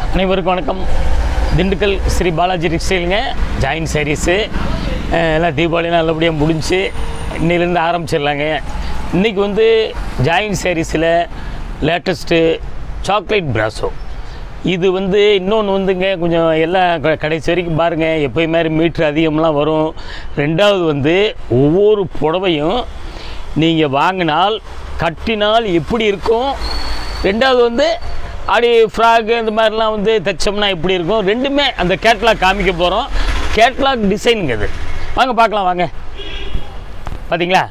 அனைவருக்கும் வணக்கம் திண்டுக்கல் ஸ்ரீ பாலாஜி டெக்ஸ்டைலுங்க ஜாயின் சாரீஸு எல்லாம் தீபாவளி நல்லபடியாக முடிஞ்சு இன்னிலேருந்து ஆரம்பிச்சிடலாங்க இன்றைக்கி வந்து ஜாயின் சாரீஸில் லேட்டஸ்ட்டு சாக்லேட் பிராசோ இது வந்து இன்னொன்று வந்துங்க கொஞ்சம் எல்லாம் க- கடைசி வரைக்கும் பாருங்கள் எப்போயும் மாதிரி மீட்ரு அதிகம்லாம் வரும் ரெண்டாவது வந்து ஒவ்வொரு புடவையும் நீங்கள் வாங்கினால் கட்டினால் எப்படி இருக்கும் ரெண்டாவது வந்து அப்படி ஃப்ராக்கு இந்த மாதிரிலாம் வந்து தைச்சோம்னா எப்படி இருக்கும் ரெண்டுமே அந்த கேட்லாக் காமிக்க போகிறோம் கேட்லாக் டிசைனுங்க இது வாங்க பார்க்கலாம் வாங்க பார்த்தீங்களா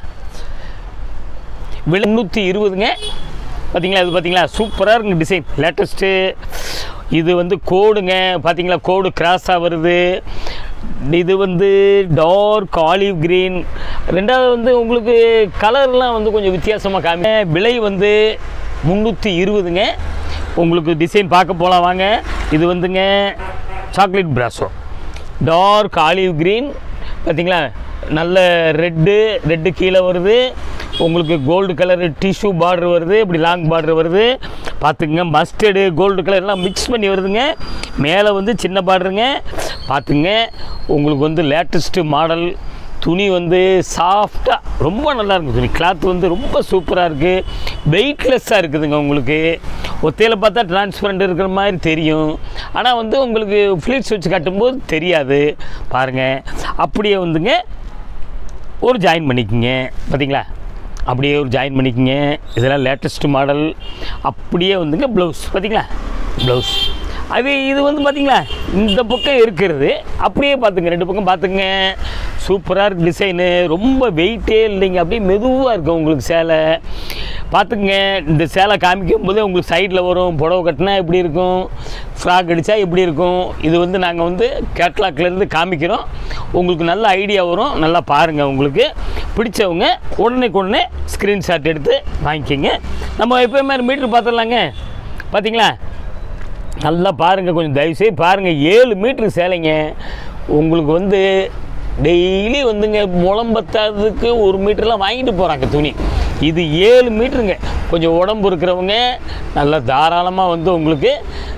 விலை நூற்றி இருபதுங்க பார்த்தீங்களா இது பார்த்தீங்களா சூப்பராக இருக்குங்க டிசைன் லேட்டஸ்ட்டு இது வந்து கோடுங்க பார்த்தீங்களா கோடு கிராஸாக வருது இது வந்து டார்க் ஆலிவ் கிரீன் ரெண்டாவது வந்து உங்களுக்கு கலர்லாம் வந்து கொஞ்சம் வித்தியாசமாக காமி விலை வந்து முந்நூற்றி இருபதுங்க உங்களுக்கு டிசைன் பார்க்க போகலாம் வாங்க இது வந்துங்க சாக்லேட் பிராசோ டார்க் ஆலிவ் கிரீன் பார்த்தீங்களா நல்ல ரெட்டு ரெட்டு கீழே வருது உங்களுக்கு கோல்டு கலர் டிஷ்யூ பார்டர் வருது இப்படி லாங் பார்டர் வருது பார்த்துக்குங்க மஸ்டர்டு கோல்டு கலர் எல்லாம் மிக்ஸ் பண்ணி வருதுங்க மேலே வந்து சின்ன பார்டருங்க பார்த்துங்க உங்களுக்கு வந்து லேட்டஸ்ட்டு மாடல் துணி வந்து சாஃப்டாக ரொம்ப நல்லா இருக்குது துணி கிளாத் வந்து ரொம்ப சூப்பராக இருக்குது வெயிட்லெஸ்ஸாக இருக்குதுங்க உங்களுக்கு ஒத்தையில் பார்த்தா டிரான்ஸ்பரண்ட் இருக்கிற மாதிரி தெரியும் ஆனால் வந்து உங்களுக்கு ஃப்ளீட்ஸ் வச்சு கட்டும்போது தெரியாது பாருங்கள் அப்படியே வந்துங்க ஒரு ஜாயின் பண்ணிக்கோங்க பார்த்தீங்களா அப்படியே ஒரு ஜாயின் பண்ணிக்கோங்க இதெல்லாம் லேட்டஸ்ட் மாடல் அப்படியே வந்துங்க ப்ளவுஸ் பார்த்தீங்களா ப்ளவுஸ் அது இது வந்து பார்த்தீங்களா இந்த பக்கம் இருக்கிறது அப்படியே பார்த்துங்க ரெண்டு பக்கம் பார்த்துங்க சூப்பராக இருக்கு டிசைனு ரொம்ப வெயிட்டே இல்லைங்க அப்படியே மெதுவாக இருக்கும் உங்களுக்கு சேலை பார்த்துக்குங்க இந்த சேலை காமிக்கும் போதே உங்களுக்கு சைடில் வரும் புடவை கட்டினா எப்படி இருக்கும் ஃப்ராக் அடித்தா எப்படி இருக்கும் இது வந்து நாங்கள் வந்து கேட்லாக்லேருந்து காமிக்கிறோம் உங்களுக்கு நல்ல ஐடியா வரும் நல்லா பாருங்கள் உங்களுக்கு பிடிச்சவங்க உடனே உடனே ஸ்க்ரீன்ஷாட் எடுத்து வாங்கிக்கோங்க நம்ம எப்போயுமே மீட்ரு பார்த்துடலாங்க பார்த்தீங்களா நல்லா பாருங்கள் கொஞ்சம் தயவுசெய்து பாருங்கள் ஏழு மீட்ரு சேலைங்க உங்களுக்கு வந்து டெய்லி வந்துங்க முளம் பத்தாததுக்கு ஒரு மீட்டர்லாம் வாங்கிட்டு போகிறாங்க துணி இது ஏழு மீட்டருங்க கொஞ்சம் உடம்பு இருக்கிறவங்க நல்லா தாராளமாக வந்து உங்களுக்கு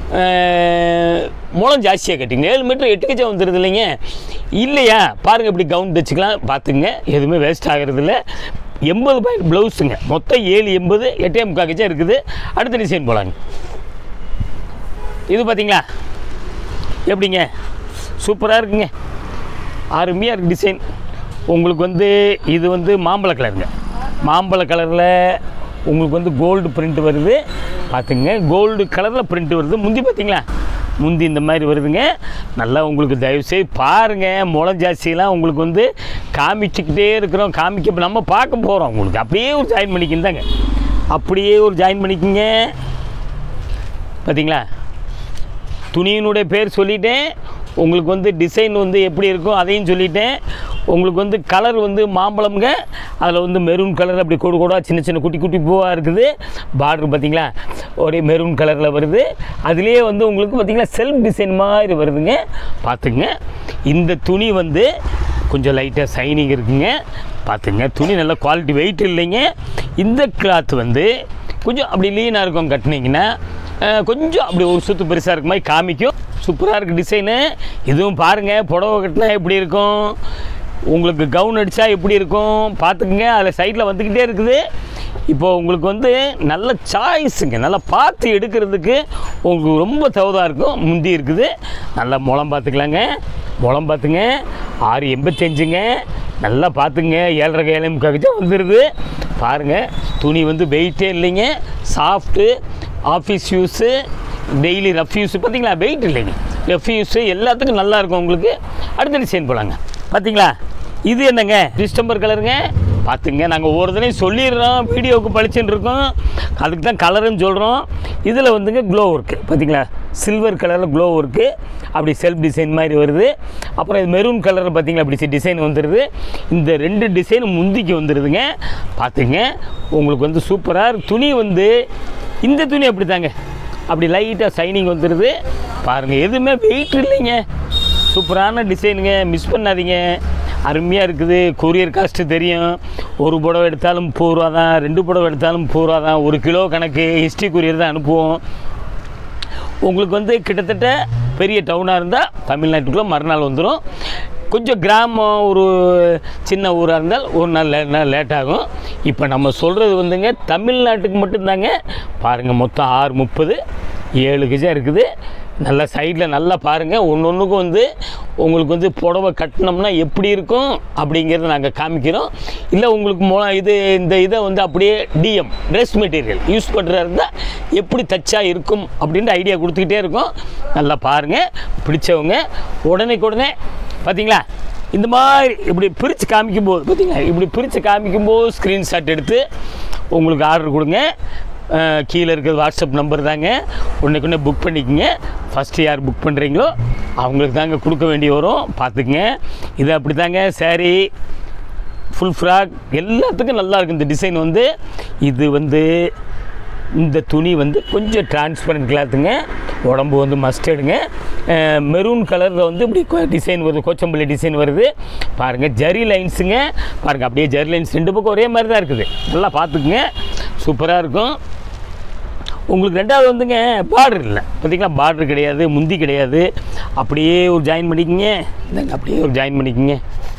அஹ், முளம் ஜாஸ்தியாக கட்டிங்க ஏழு மீட்டர் எட்டு கச்சா வந்துடுது இல்லைங்க இல்லையா பாருங்கள் இப்படி கவுன் தைச்சிக்கலாம் பார்த்துங்க எதுவுமே வேஸ்ட் ஆகிறதில்ல எண்பது பாயிண்ட் ப்ளவுஸுங்க மொத்தம் ஏழு எண்பது எட்டே முக்கால் கச்சா இருக்குது அடுத்த டிசைன் போலாங்க இது பார்த்தீங்களா எப்படிங்க சூப்பராக இருக்குங்க அருமையாக இருக்குது டிசைன் உங்களுக்கு வந்து இது வந்து மாம்பழ கலருங்க மாம்பழ கலரில் உங்களுக்கு வந்து கோல்டு பிரிண்ட் வருது பார்த்துங்க கோல்டு கலரில் பிரிண்ட் வருது முந்தி பார்த்தீங்களா முந்தி இந்த மாதிரி வருதுங்க நல்லா உங்களுக்கு தயவுசெய்து பாருங்கள் முளம் ஜாஸ்தியெல்லாம் உங்களுக்கு வந்து காமிச்சிக்கிட்டே இருக்கிறோம் காமிக்க நம்ம பார்க்க போகிறோம் உங்களுக்கு அப்படியே ஒரு ஜாயின் பண்ணிக்கிந்தாங்க அப்படியே ஒரு ஜாயின் பண்ணிக்கோங்க பார்த்தீங்களா துணியினுடைய பேர் சொல்லிட்டேன் உங்களுக்கு வந்து டிசைன் வந்து எப்படி இருக்கும் அதையும் சொல்லிட்டேன் உங்களுக்கு வந்து கலர் வந்து மாம்பழம்ங்க அதில் வந்து மெரூன் கலர் அப்படி கூட கூட சின்ன சின்ன குட்டி குட்டி பூவாக இருக்குது பார்டர் பார்த்தீங்களா ஒரே மெரூன் கலரில் வருது அதுலேயே வந்து உங்களுக்கு பார்த்தீங்களா செல்ஃப் டிசைன் மாதிரி வருதுங்க பார்த்துங்க இந்த துணி வந்து கொஞ்சம் லைட்டாக சைனிங் இருக்குங்க பார்த்துங்க துணி நல்ல குவாலிட்டி வெயிட் இல்லைங்க இந்த கிளாத் வந்து கொஞ்சம் அப்படி லீனாக இருக்கும் கட்டினீங்கன்னா அஹ், கொஞ்சம் அப்படி ஒரு சுத்து பெருசாக இருக்க மாதிரி காமிக்கும் சூப்பராக இருக்குது டிசைனு இதுவும் பாருங்கள் புடவை கட்டினா எப்படி இருக்கும் உங்களுக்கு கவுன் அடித்தா எப்படி இருக்கும் பார்த்துக்குங்க அதில் சைடில் வந்துக்கிட்டே இருக்குது இப்போ உங்களுக்கு வந்து நல்ல சாய்ஸுங்க நல்லா பார்த்து எடுக்கிறதுக்கு உங்களுக்கு ரொம்ப தகுதாக இருக்கும் முந்தி இருக்குது நல்லா முளம் பார்த்துக்கலாங்க முளம் பார்த்துங்க ஆறு எண்பத்தஞ்சுங்க நல்லா பார்த்துங்க ஏழரை கையிலும் கவிதை வந்துடுது பாருங்கள் துணி வந்து வெயிட்டே இல்லைங்க soft office use daily rough use பார்த்தீங்களா வெயிட் இல்லைங்க ரஃப் யூஸு எல்லாத்துக்கும் நல்லா இருக்கும் உங்களுக்கு அடுத்த டிசைன் போலாங்க பார்த்தீங்களா இது என்னங்க டிஸ்டம்பர் கலருங்க பார்த்துங்க நாங்கள் ஒவ்வொரு தடையும் சொல்லிடுறோம் வீடியோவுக்கு பளிச்சுன்னு இருக்கோம் அதுக்கு தான் கலருன்னு சொல்கிறோம் இதில் வந்துங்க க்ளோ ஒர்க்கு பார்த்தீங்களா சில்வர் கலரில் க்ளோ ஒர்க்கு அப்படி செல்ஃப் டிசைன் மாதிரி வருது அப்புறம் இது மெரூன் கலரில் பார்த்தீங்களா அப்படி டிசைன் வந்துடுது இந்த ரெண்டு டிசைன் முந்திக்கு வந்துடுதுங்க பார்த்துங்க உங்களுக்கு வந்து சூப்பராக துணி வந்து இந்த துணி அப்படி தாங்க அப்படி லைட்டாக சைனிங் வந்துடுது பாருங்கள் எதுவுமே வெயிட் இல்லைங்க சூப்பரான டிசைனுங்க மிஸ் பண்ணாதீங்க அருமையாக இருக்குது கொரியர் காஸ்ட்டு தெரியும் ஒரு புடவை எடுத்தாலும் முப்பது ரூபா தான் ரெண்டு புடவை எடுத்தாலும் முப்பது ரூபா தான் ஒரு கிலோ கணக்கு ஹிஸ்ட்ரி கொரியர் தான் அனுப்புவோம் உங்களுக்கு வந்து கிட்டத்தட்ட பெரிய டவுனாக இருந்தால் தமிழ்நாட்டுக்குள்ளே மறுநாள் வந்துடும் கொஞ்சம் கிராமம் ஒரு சின்ன ஊராக இருந்தால் ஒரு நாள் லே நாள் லேட் ஆகும் இப்போ நம்ம சொல்கிறது வந்துங்க தமிழ்நாட்டுக்கு மட்டும்தாங்க பாருங்கள் மொத்தம் ஆறு முப்பது ஏழு கஜம் இருக்குது நல்லா சைடில் நல்லா பாருங்கள் ஒன்று ஒன்றுக்கும் வந்து உங்களுக்கு வந்து புடவை கட்டினோம்னா எப்படி இருக்கும் அப்படிங்கிறத நாங்கள் காமிக்கிறோம் இல்லை உங்களுக்கு மொ இது இந்த இதை வந்து அப்படியே டிஎம் ட்ரெஸ் மெட்டீரியல் யூஸ் பண்ணுறதா இருந்தால் எப்படி தச்சா இருக்கும் அப்படின்ட்டு ஐடியா கொடுத்துக்கிட்டே இருக்கோம் நல்லா பாருங்கள் பிடிச்சவங்க உடனேக்கு உடனே பார்த்தீங்களா இந்த மாதிரி இப்படி பிரித்து காமிக்கும்போது பார்த்தீங்களா இப்படி பிரித்து காமிக்கும்போது ஸ்க்ரீன்ஷாட் எடுத்து உங்களுக்கு ஆர்டர் கொடுங்க அஹ் கீழே இருக்கிறது வாட்ஸ்அப் நம்பர் தாங்க உடனே உடனே புக் பண்ணிக்கோங்க ஃபஸ்ட்டு யார் புக் பண்ணுறீங்களோ அவங்களுக்கு தாங்க கொடுக்க வேண்டி வரும் பார்த்துக்குங்க இது அப்படி தாங்க saree ஃபுல் ஃப்ராக் எல்லாத்துக்கும் நல்லா இருக்கும் இந்த டிசைன் வந்து இது வந்து இந்த துணி வந்து கொஞ்சம் டிரான்ஸ்பரண்ட் கிளாத்துங்க உடம்பு வந்து மஸ்டர்டுங்க மெரூன் கலரில் வந்து இப்படி டிசைன் வருது கோச்சம்பள்ளி டிசைன் வருது பாருங்கள் ஜரி லைன்ஸுங்க பாருங்கள் அப்படியே ஜரி லைன்ஸ் ரெண்டு பக்கம் ஒரே மாதிரி தான் இருக்குது நல்லா பார்த்துக்குங்க சூப்பராக இருக்கும் உங்களுக்கு ரெண்டாவது வந்துங்க பார்டர் இல்லை பார்த்தீங்களா பார்டர் கிடையாது முந்தி கிடையாது அப்படியே ஒரு ஜாயின் பண்ணிக்கங்க இந்தாங்க அப்படியே ஒரு ஜாயின் பண்ணிக்கங்க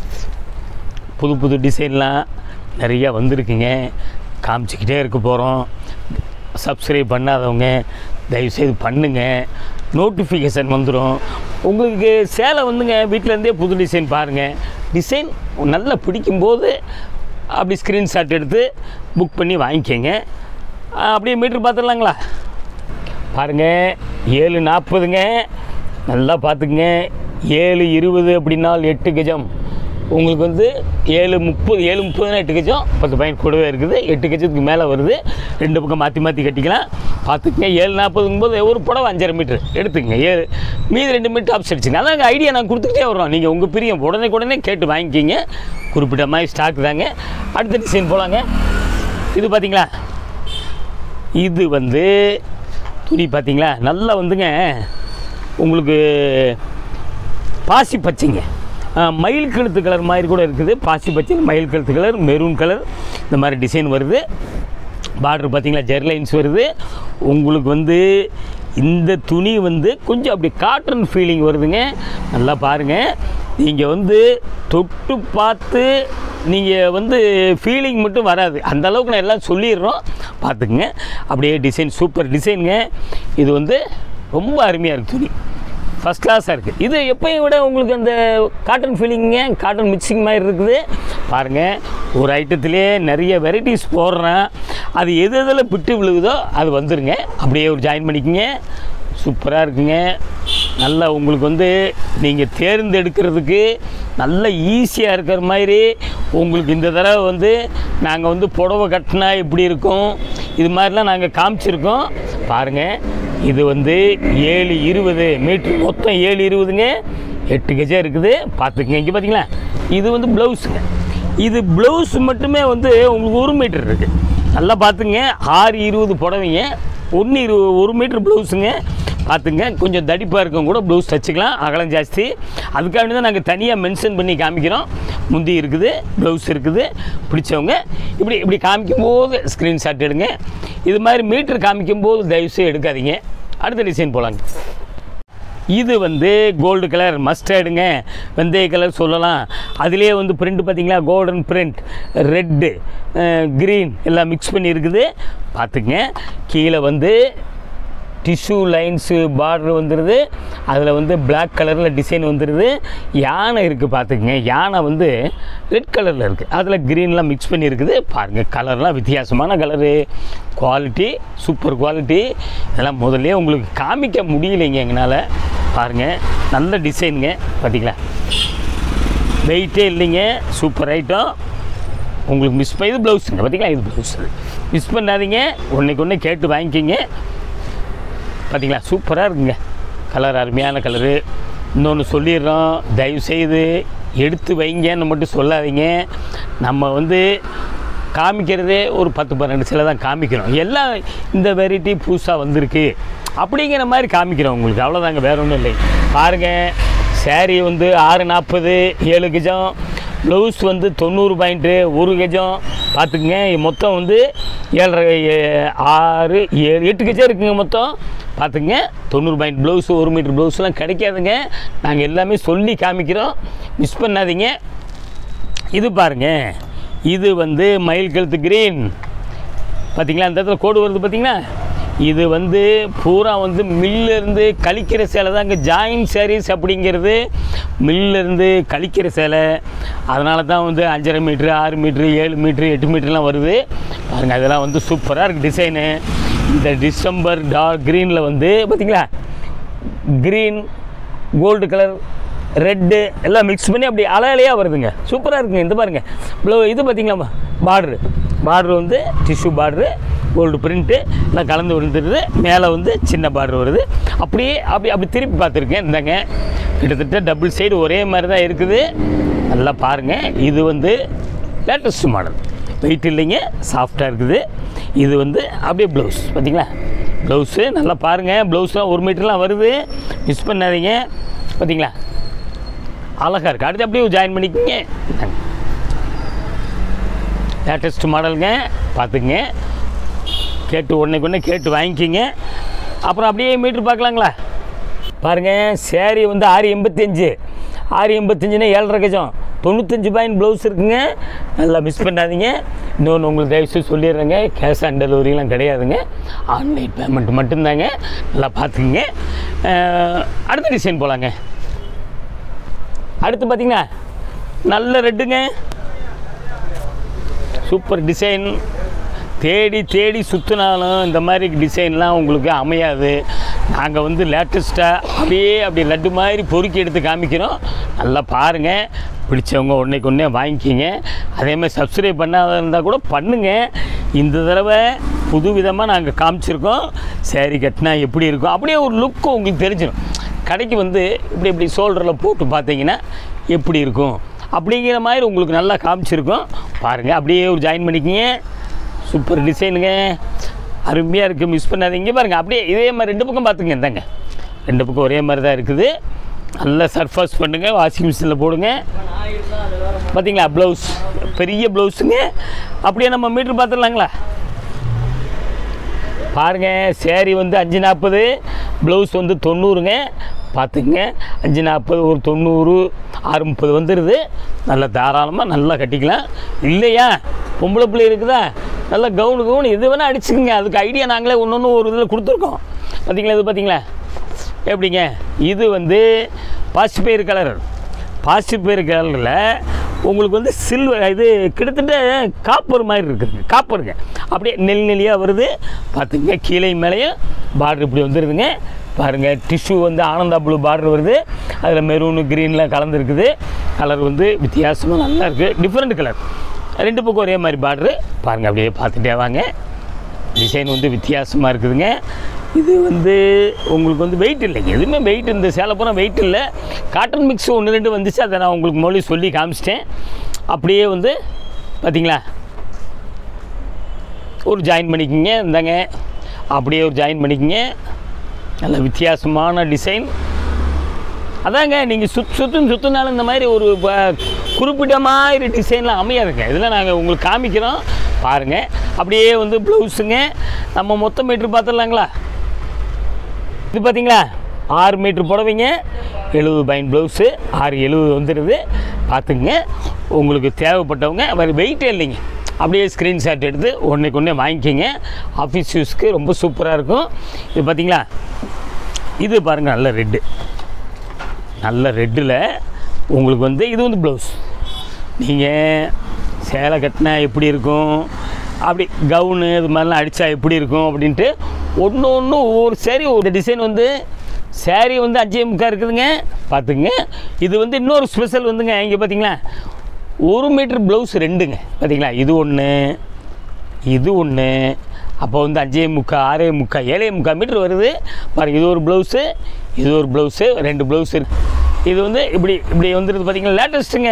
புது புது டிசைன்லாம் நிறையா வந்திருக்குங்க காமிச்சிக்கிட்டே இருக்க போகிறோம் சப்ஸ்கிரைப் பண்ணாதவங்க தயவுசெய்து பண்ணுங்கள் நோட்டிஃபிகேஷன் வந்துடும் உங்களுக்கு சேலை வந்துங்க வீட்டிலேருந்தே புது டிசைன் பாருங்கள் டிசைன் நல்லா பிடிக்கும்போது அப்படி ஸ்க்ரீன்ஷாட் எடுத்து புக் பண்ணி வாங்கிக்கோங்க ஆ, அப்படியே மீட்ரு பார்த்துடலாங்களா பாருங்கள் ஏழு நாற்பதுங்க நல்லா பார்த்துக்குங்க ஏழு இருபது அப்படின்னால் எட்டு கஜம் உங்களுக்கு வந்து ஏழு முப்பது ஏழு முப்பதுனா எட்டு கஜம் பத்து பாயிண்ட் கூடவே இருக்குது எட்டு கஜத்துக்கு மேலே வருது ரெண்டு பக்கம் மாற்றி மாற்றி கட்டிக்கலாம் பார்த்துக்குங்க ஏழு நாற்பதுங்கும் போது ஒரு புடவை அஞ்சரை மீட்ரு எடுத்துக்கங்க ஏழு மீதி ரெண்டு மீட்டர் ஆப்ஸ் அடிச்சுங்க அதாங்க ஐடியா நான் கொடுத்துக்கிட்டே வரோம் நீங்கள் உங்கள் பிரியம் உடனே உடனே கேட்டு வாங்கிக்கிங்க குறிப்பிட்ட மாதிரி ஸ்டாக் தாங்க அடுத்த டிசைன் போகலாங்க இது பார்த்தீங்களா இது வந்து துணி பார்த்தீங்களா நல்லா வந்துங்க உங்களுக்கு பாசி பச்சைங்க ஆ, மயில் கழுத்து கலர் மாதிரி கூட இருக்குது பாசி பச்சை மயில் கழுத்து கலர் மெரூன் கலர் இந்த மாதிரி டிசைன் வருது பார்டர் பார்த்தீங்களா ஜெர்லைன்ஸ் வருது உங்களுக்கு வந்து இந்த துணி வந்து கொஞ்சம் அப்படி காட்டன் ஃபீலிங் வருதுங்க நல்லா பாருங்கள் நீங்கள் வந்து தொட்டு பார்த்து நீங்கள் வந்து ஃபீலிங் மட்டும் வராது அந்த அளவுக்கு நான் எல்லாம் சொல்லிடுறோம் பார்த்துக்குங்க அப்படியே டிசைன் சூப்பர் டிசைனுங்க இது வந்து ரொம்ப அருமையாக இருக்குது துணி ஃபஸ்ட் கிளாஸாக இருக்குது இது எப்பயும் விட உங்களுக்கு அந்த காட்டன் ஃபீலிங்க காட்டன் மிக்சிங் மாதிரி இருக்குது பாருங்கள் ஒரு ஐட்டத்திலே நிறைய வெரைட்டிஸ் போடுறேன் அது எது எதில் பிட்டு விழுகுதோ அது வந்துருங்க அப்படியே ஒரு ஜாயின் பண்ணிக்கங்க சூப்பராக இருக்குங்க நல்லா உங்களுக்கு வந்து நீங்கள் தேர்ந்தெடுக்கிறதுக்கு நல்ல ஈஸியாக இருக்கிற மாதிரி உங்களுக்கு இந்த தடவை வந்து நாங்கள் வந்து புடவை கட்டினா எப்படி இருக்கும் இது மாதிரிலாம் நாங்கள் காமிச்சிருக்கோம் பாருங்கள் இது வந்து ஏழு இருபது மீட்ரு மொத்தம் ஏழு இருபதுங்க எட்டு கஜம் இருக்குது பார்த்துக்குங்க இங்கே பார்த்தீங்களா இது வந்து ப்ளவுஸுங்க இது ப்ளவுஸ் மட்டுமே வந்து உங்களுக்கு ஒரு மீட்டர் இருக்குது நல்லா பார்த்துங்க ஆறு இருபது புடவைங்க ஒன்று இரு ஒரு மீட்டர் ப்ளவுஸுங்க பார்த்துங்க கொஞ்சம் தடிப்பாக இருக்கும் கூட ப்ளவுஸ் தச்சுக்கலாம் அகலம் ஜாஸ்தி அதுக்காக தான் நாங்கள் தனியாக மென்ஷன் பண்ணி காமிக்கிறோம் முந்தி இருக்குது ப்ளவுஸ் இருக்குது பிடிச்சவங்க இப்படி இப்படி காமிக்கும்போது ஸ்க்ரீன்ஷாட் எடுங்க இது மாதிரி மீட்டர் காமிக்கும்போது தயவுசெய்து எடுக்காதீங்க அடுத்த டிசைன் போகலாங்க இது வந்து கோல்டு கலர் மஸ்டர்டுங்க வெந்தய கலர் சொல்லலாம் அதுலேயே வந்து பிரிண்ட் பார்த்தீங்களா கோல்டன் பிரிண்ட் ரெட்டு க்ரீன் எல்லாம் மிக்ஸ் பண்ணி இருக்குது பார்த்துங்க கீழே வந்து டிஷ்யூ லைன்ஸு பார்டர் வந்துடுது அதில் வந்து Black கலரில் டிசைன் வந்துடுது யானை இருக்குது பார்த்துக்குங்க யானை வந்து ரெட் கலரில் இருக்குது அதில் க்ரீன்லாம் மிக்ஸ் பண்ணி இருக்குது பாருங்கள் கலர்லாம் வித்தியாசமான கலரு குவாலிட்டி சூப்பர் குவாலிட்டி இதெல்லாம் முதல்ல உங்களுக்கு காமிக்க முடியலைங்க எங்களால் பாருங்கள் நல்ல டிசைனுங்க பார்த்தீங்களா வெயிட்டே இல்லைங்க சூப்பர் ஐட்டம் உங்களுக்கு மிஸ் பண்ணி இது ப்ளவுஸுங்க பார்த்தீங்களா இது ப்ளவுஸ் மிஸ் பண்ணாதீங்க ஒன்றைக்கு ஒன்று கேட்டு வாங்கிக்கிங்க பார்த்தீங்களா சூப்பராக இருக்குங்க கலர் அருமையான கலரு இன்னொன்று சொல்லிடுறோம் தயவுசெய்து எடுத்து வைங்கன்னு மட்டும் சொல்லாதீங்க நம்ம வந்து காமிக்கிறதே ஒரு பத்து பன்னெண்டு சில தான் காமிக்கிறோம் எல்லாம் இந்த வெரைட்டி புதுசாக வந்திருக்கு அப்படிங்கிற மாதிரி காமிக்கிறோம் உங்களுக்கு அவ்வளோதாங்க வேற ஒன்றும் இல்லை பாருங்கள் saree வந்து ஆறு நாற்பது ஏழு கஜம் ப்ளவுஸ் வந்து தொண்ணூறு பாயிண்ட்டு ஒரு கஜம் பார்த்துக்குங்க மொத்தம் வந்து ஏழரை ஏ- ஆறு ஏழு எட்டு கஜம் இருக்குங்க மொத்தம் பார்த்துங்க தொண்ணூறு பாயிண்ட் ப்ளவுஸ் ஒரு மீட்டர் ப்ளவுஸ்லாம் கிடைக்காதுங்க நாங்கள் எல்லாமே சொல்லி காமிக்கிறோம் மிஸ் பண்ணாதீங்க இது பாருங்க இது வந்து மயில் கழுத்து கிரீன் பார்த்தீங்களா அந்த இடத்துல கோடு வருது பார்த்தீங்களா இது வந்து பூரா வந்து மில்லிருந்து கழிக்கிற சேலை தான் இங்கே ஜாயின் சாரீஸ் அப்படிங்கிறது மில்லிருந்து கழிக்கிற சேலை அதனால தான் வந்து அஞ்சரை மீட்ரு ஆறு மீட்ரு ஏழு மீட்ரு எட்டு மீட்டர்லாம் வருது பாருங்கள் அதெல்லாம் வந்து சூப்பராக இருக்குது டிசைனு இந்த டிசம்பர் டார்க் க்ரீனில் வந்து பார்த்தீங்களா க்ரீன் கோல்டு கலர் ரெட்டு எல்லாம் மிக்ஸ் பண்ணி அப்படி அலையலையாக வருதுங்க சூப்பராக இருக்குங்க இந்த பாருங்க ப்ளோ இது பார்த்தீங்களா பார்ட்ரு பார்ட்ரு வந்து டிஷ்யூ பார்ட்ரு கோல்டு பிரிண்ட்டு எல்லாம் கலந்து விழுந்துருது மேலே வந்து சின்ன பார்டர் வருது அப்படியே அப்படி அப்படி திருப்பி பார்த்துருக்கேன் இந்தாங்க கிட்டத்தட்ட டபுள் சைடு ஒரே மாதிரி தான் இருக்குது நல்லா பாருங்கள் இது வந்து லேட்டஸ்ட் மாடல் வெயிட் இல்லைங்க சாஃப்டாக இருக்குது இது வந்து அப்படியே ப்ளவுஸ் பார்த்தீங்களா ப்ளவுஸு நல்லா பாருங்கள் ப்ளவுஸ்லாம் ஒரு மீட்டர்லாம் வருது மிஸ் பண்ணாதீங்க பார்த்தீங்களா அழகாக இருக்குது அடுத்து அப்படியே ஜாயின் பண்ணிக்கோங்க லேட்டஸ்ட் மாடலுங்க பார்த்துக்குங்க கேட்டு உடனே உடனே கேட்டு வாங்கிக்கிங்க அப்புறம் அப்படியே மீட்ரு பார்க்கலாங்களா பாருங்கள் சேரீ வந்து ஆறு எண்பத்தஞ்சு ஆறு எண்பத்தஞ்சுன்னா ஏழரை கஜம் தொண்ணூத்தஞ்சு பாயிண்ட் ப்ளவுஸ் இருக்குங்க நல்லா மிஸ் பண்ணாதீங்க இன்னொன்று உங்களுக்கு தயவுசெய்து சொல்லிடுறேங்க கேஷ் ஆன் டெலிவரிலாம் கிடையாதுங்க ஆன்லைன் பேமெண்ட் மட்டும்தாங்க நல்லா பார்த்துக்குங்க அஹ், அடுத்த டிசைன் போகலாங்க அடுத்து பார்த்தீங்கன்னா நல்ல ரெட்டுங்க சூப்பர் டிசைன் தேடி தேடி சுற்றினாலும் இந்த மாதிரி டிசைன்லாம் உங்களுக்கு அமையாது நாங்கள் வந்து லேட்டஸ்ட்டாக அப்படியே அப்படி லட்டு மாதிரி பொறுக்கி எடுத்து காமிக்கிறோம் நல்லா பாருங்கள் பிடிச்சவங்க ஒன்றைக்கு ஒன்றே வாங்கிக்கிங்க அதே மாதிரி சப்ஸ்கிரைப் பண்ணாத இருந்தால் கூட பண்ணுங்கள் இந்த தடவை புது விதமாக நாங்கள் காமிச்சிருக்கோம் சேரீ கட்டினா எப்படி இருக்கும் அப்படியே ஒரு லுக்கு உங்களுக்கு தெரிஞ்சிடும் கடைக்கு வந்து இப்படி இப்படி ஷோல்டரில் போட்டு பார்த்தீங்கன்னா எப்படி இருக்கும் அப்படிங்கிற மாதிரி உங்களுக்கு நல்லா காமிச்சிருக்கோம் பாருங்கள் அப்படியே ஒரு ஜாயின் பண்ணிக்கிங்க சூப்பர் டிசைனுங்க அருமையாக இருக்குது மிஸ் பண்ணாதீங்க பாருங்கள் அப்படியே இதே மாதிரி ரெண்டு பக்கம் பார்த்துங்க இந்தாங்க ரெண்டு பக்கம் ஒரே மாதிரி தான் இருக்குது நல்லா சர்ஃபாஸ் பண்ணுங்கள் வாஷிங் மிஷினில் போடுங்க பார்த்தீங்களா ப்ளவுஸ் பெரிய ப்ளவுஸுங்க அப்படியே நம்ம மீட்ரு பார்த்துடலாங்களா பாருங்க சேரீ வந்து அஞ்சு நாற்பது ப்ளவுஸ் வந்து தொண்ணூறுங்க பார்த்துங்க அஞ்சு நாற்பது ஒரு தொண்ணூறு ஆறு முப்பது வந்துடுது நல்லா தாராளமாக நல்லா கட்டிக்கலாம் இல்லையா பொம்பளை பிள்ளை இருக்குதா நல்லா கவுனு கவுனு எது வேணால் அடிச்சுக்குங்க அதுக்கு ஐடியா நாங்களே ஒன்று ஒன்று ஒரு இதில் கொடுத்துருக்கோம் பார்த்தீங்களா இது பார்த்தீங்களா எப்படிங்க இது வந்து பாசிப்பயிர் கலர் பாசிப்பயிர் கலரில் உங்களுக்கு வந்து சில்வர் இது கிட்டத்தட்ட காப்பர் மாதிரி இருக்குதுங்க காப்பருங்க அப்படியே நெல் நெல்லியாக வருது பார்த்துங்க கீழே மேலேயும் பார்டர் இப்படி வந்துடுதுங்க பாருங்கள் டிஷ்யூ வந்து ஆனந்தா ப்ளூ பார்டர் வருது அதில் மெரூனு க்ரீன்லாம் கலந்துருக்குது கலர் வந்து வித்தியாசமாக நல்லா இருக்குது டிஃப்ரெண்ட் கலர் ரெண்டு பக்கம் ஒரே மாதிரி பார்டரு பாருங்கள் அப்படியே பார்த்துட்டே வாங்க டிசைன் வந்து வித்தியாசமாக இருக்குதுங்க இது வந்து உங்களுக்கு வந்து வெயிட் இல்லைங்க எதுவுமே வெயிட் இந்த சேலை பூரா வெயிட் இல்லை காட்டன் மிக்ஸ் ஒன்று ரெண்டு வந்துச்சு அதை நான் உங்களுக்கு மொழி சொல்லி காமிச்சிட்டேன் அப்படியே வந்து பார்த்தீங்களா ஒரு ஜாயின் பண்ணிக்கிங்க இந்தாங்க அப்படியே ஒரு ஜாயின் பண்ணிக்கிங்க நல்ல வித்தியாசமான டிசைன் அதாங்க நீங்கள் சுத் சுற்றுன்னு சுற்றினாலும் இந்த மாதிரி ஒரு ப- குறிப்பிட்ட மாதிரி டிசைன்லாம் அமையாதுங்க இதில் நாங்கள் உங்களுக்கு காமிக்கிறோம் பாருங்கள் அப்படியே வந்து ப்ளவுஸுங்க நம்ம மொத்த மீட்ரு பார்த்துடலாங்களா இது பார்த்தீங்களா ஆறு மீட்ரு புடவைங்க எழுபது பைன் ப்ளவுஸு ஆறு எழுபது வந்துடுது பார்த்துக்குங்க உங்களுக்கு தேவைப்பட்டவங்க வேறு வெயிட்டே இல்லைங்க அப்படியே ஸ்க்ரீன்ஷாட் எடுத்து ஒன்றைக்கு ஒன்றே வாங்கிக்கிங்க ஆஃபீஸ் யூஸ்க்கு ரொம்ப சூப்பராக இருக்கும் இது பார்த்தீங்களா இது பாருங்கள் நல்ல ரெட்டு நல்ல ரெட்டில் உங்களுக்கு வந்து இது வந்து ப்ளவுஸ் நீங்கள் சேலை கட்டினா எப்படி இருக்கும் அப்படி கவுனு இது மாதிரிலாம் அடித்தா எப்படி இருக்கும் அப்படின்ட்டு ஒன்று ஒன்று ஒவ்வொரு சேரீ ஒரு டிசைன் வந்து சேரீ வந்து அஞ்சே முக்கா இருக்குதுங்க பார்த்துங்க இது வந்து இன்னொரு ஸ்பெஷல் வந்துங்க இங்கே பார்த்தீங்களா ஒரு மீட்டர் ப்ளவுஸ் ரெண்டுங்க பார்த்தீங்களா இது ஒன்று இது ஒன்று அப்போ வந்து அஞ்சே முக்கா ஆறே முக்கா ஏழே முக்கா மீட்டர் வருது பாருங்க இது ஒரு ப்ளவுஸு இது ஒரு ப்ளவுஸு ரெண்டு ப்ளவுஸ் இருக்கு இது வந்து இப்படி இப்படி வந்துடுது பார்த்தீங்களா லேட்டஸ்ட்டுங்க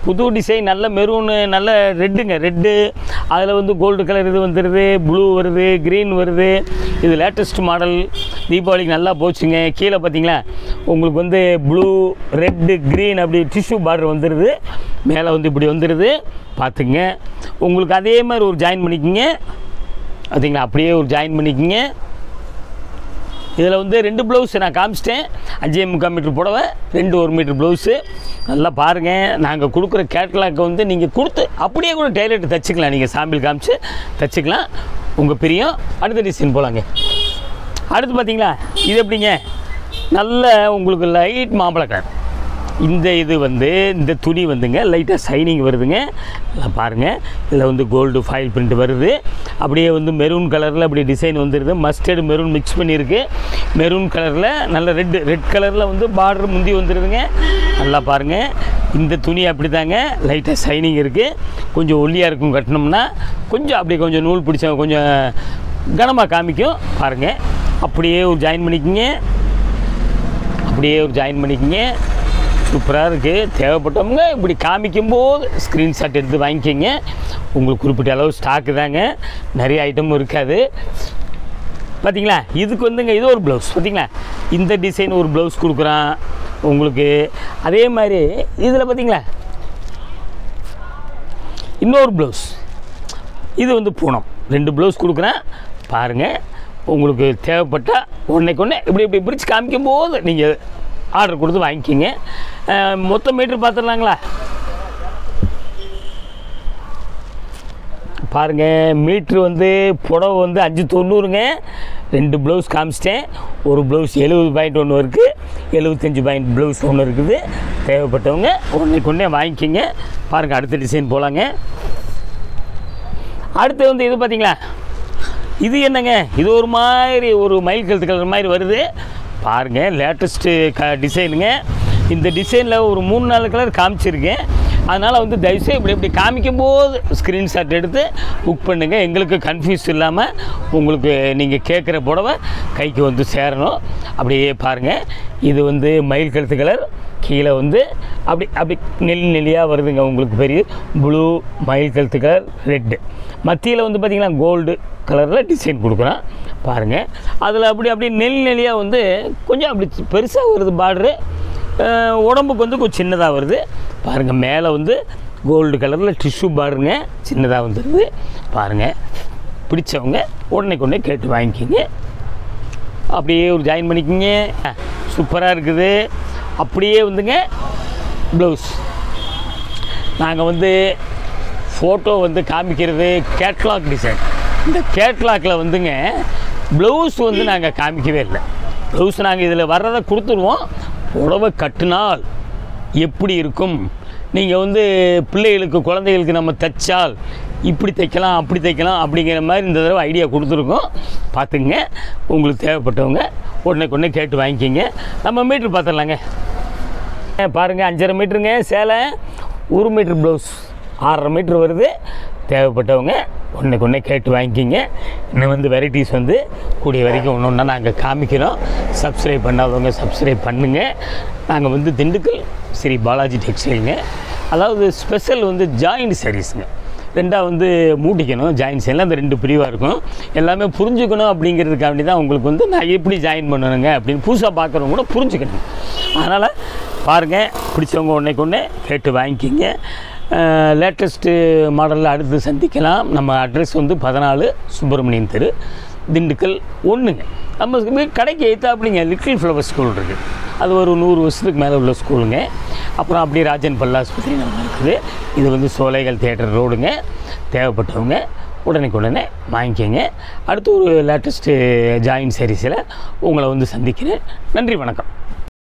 புது டிசைன் நல்ல மெரூனு நல்ல ரெட்டுங்க ரெட்டு அதில் வந்து கோல்டு கலர் இது வந்துடுது ப்ளூ வருது க்ரீன் வருது இது லேட்டஸ்ட் மாடல் தீபாவளிக்கு நல்லா போச்சுங்க கீழே பார்த்தீங்களா உங்களுக்கு வந்து ப்ளூ ரெட்டு க்ரீன் அப்படி டிஷ்யூ பார்டர் வந்துடுது மேலே வந்து இப்படி வந்துடுது பார்த்துங்க உங்களுக்கு அதே மாதிரி ஒரு ஜாயின் பண்ணிக்கோங்க பார்த்தீங்களா அப்படியே ஒரு ஜாயின் பண்ணிக்கோங்க இதில் வந்து ரெண்டு ப்ளவுஸ் நான் காமிச்சிட்டேன் அஞ்சே முக்கால் மீட்டர் புடவை ரெண்டு ஒரு மீட்டர் ப்ளவுஸு நல்லா பாருங்கள் நாங்கள் கொடுக்குற கேட்லாக்கை வந்து நீங்கள் கொடுத்து அப்படியே கூட டெய்லர் தைச்சிக்கலாம் நீங்கள் சாம்பிள் காமிச்சு தைச்சிக்கலாம் உங்கள் பிரியம் அடுத்த டிசைன் போகலாங்க அடுத்து பார்த்தீங்களா இது எப்படிங்க நல்ல உங்களுக்கு லைட் மாம்பழ கலர் இந்த இது வந்து இந்த துணி வந்துங்க லைட்டாக ஷைனிங் வருதுங்க நல்லா பாருங்கள் இதில் வந்து கோல்டு ஃபாயில் பிரிண்ட் வருது அப்படியே வந்து மெரூன் கலரில் அப்படி டிசைன் வந்துடுது மஸ்டர்டு மெரூன் மிக்ஸ் பண்ணியிருக்கு மெரூன் கலரில் நல்ல ரெட் ரெட் கலரில் வந்து பார்டர் முந்தி வந்துடுதுங்க நல்லா பாருங்கள் இந்த துணி அப்படி தாங்க லைட்டாக ஷைனிங் இருக்குது கொஞ்சம் ஒல்லியாக இருக்கும் கட்டினோம்னா கொஞ்சம் அப்படி கொஞ்சம் நூல் பிடிச்ச கொஞ்சம் கனமாக காமிக்கும் பாருங்கள் அப்படியே ஒரு ஜாயின் பண்ணிக்கோங்க அப்படியே ஒரு ஜாயின் பண்ணிக்கோங்க சூப்பராக இருக்குது தேவைப்பட்டவங்க இப்படி காமிக்கும்போது ஸ்க்ரீன்ஷாட் எடுத்து வாங்கிக்கோங்க உங்களுக்கு குறிப்பிட்ட அளவு ஸ்டாக்கு தாங்க நிறைய ஐட்டமும் இருக்காது பார்த்தீங்களா இதுக்கு வந்துங்க இது ஒரு ப்ளவுஸ் பார்த்தீங்களா இந்த டிசைன் ஒரு ப்ளவுஸ் கொடுக்குறான் உங்களுக்கு அதே மாதிரி இதில் பார்த்தீங்களா இன்னொரு ப்ளவுஸ் இது வந்து பூனம் ரெண்டு ப்ளவுஸ் கொடுக்குறேன் பாருங்கள் உங்களுக்கு தேவைப்பட்டால் ஒன்றைக்கு ஒன்று இப்படி இப்படி பிரித்து காமிக்கும் போது நீங்கள் ஆர்டர் கொடுத்து வாங்கிக்கிங்க அஹ், மொத்த மீட்ரு பார்த்துடலாங்களா பாருங்கள் மீட்ரு வந்து புடவை வந்து அஞ்சு தொண்ணூறுங்க ரெண்டு ப்ளவுஸ் காமிச்சிட்டேன் ஒரு ப்ளவுஸ் எழுபது பாயிண்ட் ஒன்று இருக்குது எழுபத்தஞ்சு பாயிண்ட் ப்ளவுஸ் ஒன்று இருக்குது தேவைப்பட்டவங்க ஒன்றைக்கு ஒன்றே வாங்கிக்கிங்க பாருங்கள் அடுத்த டிசைன் போகலாங்க அடுத்து வந்து இது பார்த்தீங்களா இது என்னங்க இது ஒரு மாதிரி ஒரு மயில் கழுத்து கலர் மாதிரி வருது பாருங்கள் லேட்டஸ்ட்டு க டிசைனுங்க இந்த டிசைனில் ஒரு மூணு நாலு கலர் காமிச்சிருக்கேன் அதனால் வந்து தயவுசெய்து இப்படி இப்படி காமிக்கும் போது ஸ்க்ரீன்ஷாட் எடுத்து புக் பண்ணுங்கள் எங்களுக்கு கன்ஃபியூஸ் இல்லாமல் உங்களுக்கு நீங்கள் கேட்குற புடவை கைக்கு வந்து சேரணும் அப்படியே பாருங்கள் இது வந்து மயில் கழுத்து கலர் கீழே வந்து அப்படி அப்படி நெல் நெல்லியாக வருதுங்க உங்களுக்கு பெரிய ப்ளூ மயில் கழுத்து கலர் ரெட்டு மத்தியில் வந்து பார்த்திங்கன்னா கோல்டு கலரில் டிசைன் கொடுக்குறோம் பாருங்கள் அதில் அப்படி அப்படி நெல் நெல்லியாக வந்து கொஞ்சம் அப்படி பெருசாக வருது பார்டரு உடம்புக்கு வந்து கொஞ்சம் சின்னதாக வருது பாருங்கள் மேலே வந்து கோல்டு கலரில் டிஷ்யூ பார்டருங்க சின்னதாக வந்துடுது பாருங்கள் பிடிச்சவங்க உடனே கொண்டே கேட்டு வாங்கிக்கிங்க அப்படியே ஒரு ஜாயின் பண்ணிக்கிங்க சூப்பராக இருக்குது அப்படியே வந்துங்க ப்ளவுஸ் நாங்கள் வந்து ஃபோட்டோ வந்து காமிக்கிறது கேட்லாக் டிசைன் இந்த கேட்லாகில் வந்துங்க ப்ளவுஸ் வந்து நாங்கள் காமிக்கவே இல்லை ப்ளவுஸ் நாங்கள் இதில் வர்றதை கொடுத்துருவோம் புடவை கட்டினால் எப்படி இருக்கும் நீங்கள் வந்து பிள்ளைகளுக்கு குழந்தைகளுக்கு நம்ம தைச்சால் இப்படி தைக்கலாம் அப்படி தைக்கலாம் அப்படிங்கிற மாதிரி இந்த தடவை ஐடியா கொடுத்துருக்கோம் பார்த்துங்க உங்களுக்கு தேவைப்பட்டவங்க உடனே உடனே கேட்டு வாங்கிக்கிங்க நம்ம மீட்ரு பார்த்துடலாங்க பாருங்கள் அஞ்சரை மீட்டருங்க சேலை ஒரு மீட்ரு ப்ளவுஸ் ஆறரை மீட்ரு வருது தேவைப்பட்டவங்க ஒன்றுக்கு ஒன்றே கேட்டு வாங்கிக்கிங்க இன்னும் வந்து வெரைட்டிஸ் வந்து கூடிய வரைக்கும் ஒன்று ஒன்றா நாங்கள் காமிக்கிறோம் சப்ஸ்கிரைப் பண்ணாதவங்க சப்ஸ்கிரைப் பண்ணுங்கள் நாங்கள் வந்து திண்டுக்கல் ஸ்ரீ பாலாஜி டெக்ஸ்டைலுங்க அதாவது ஸ்பெஷல் வந்து ஜாயிண்ட் சாரீஸுங்க ரெண்டாக வந்து மூட்டிக்கணும் ஜாயின் செய்யலாம் அந்த ரெண்டு பிரிவாக இருக்கும் எல்லாமே புரிஞ்சுக்கணும் அப்படிங்கிறதுக்காண்டி தான் உங்களுக்கு வந்து நான் எப்படி ஜாயின் பண்ணணுங்க அப்படின்னு புதுசாக பார்க்குறவங்க கூட புரிஞ்சுக்கணும் அதனால் பாருங்கள் பிடிச்சவங்க ஒன்றைக்கு ஒன்று கேட்டு வாங்கிக்கிங்க லேட்டஸ்ட்டு மாடலில் அடுத்து சந்திக்கலாம் நம்ம அட்ரஸ் வந்து பதினாலு சுப்பிரமணியன் தெரு திண்டுக்கல் ஒன்றுங்க நம்ம வீ- கடைக்கு எய்த்தாப்புலிங்க லிட்டில் ஃப்ளவர் ஸ்கூல் இருக்குது அது ஒரு நூறு வருஷத்துக்கு மேலே உள்ள ஸ்கூலுங்க அப்புறம் அப்படியே ராஜன் பல்லாஸ்பத்திரி நம்ம இருக்குது இது வந்து சோலைகள் தியேட்டர் ரோடுங்க தேவைப்பட்டவங்க உடனே உடனே வாங்கிக்கோங்க அடுத்து ஒரு லேட்டஸ்ட்டு ஜாயின் சீரீஸில் உங்களை வந்து சந்திக்கிறேன் நன்றி வணக்கம்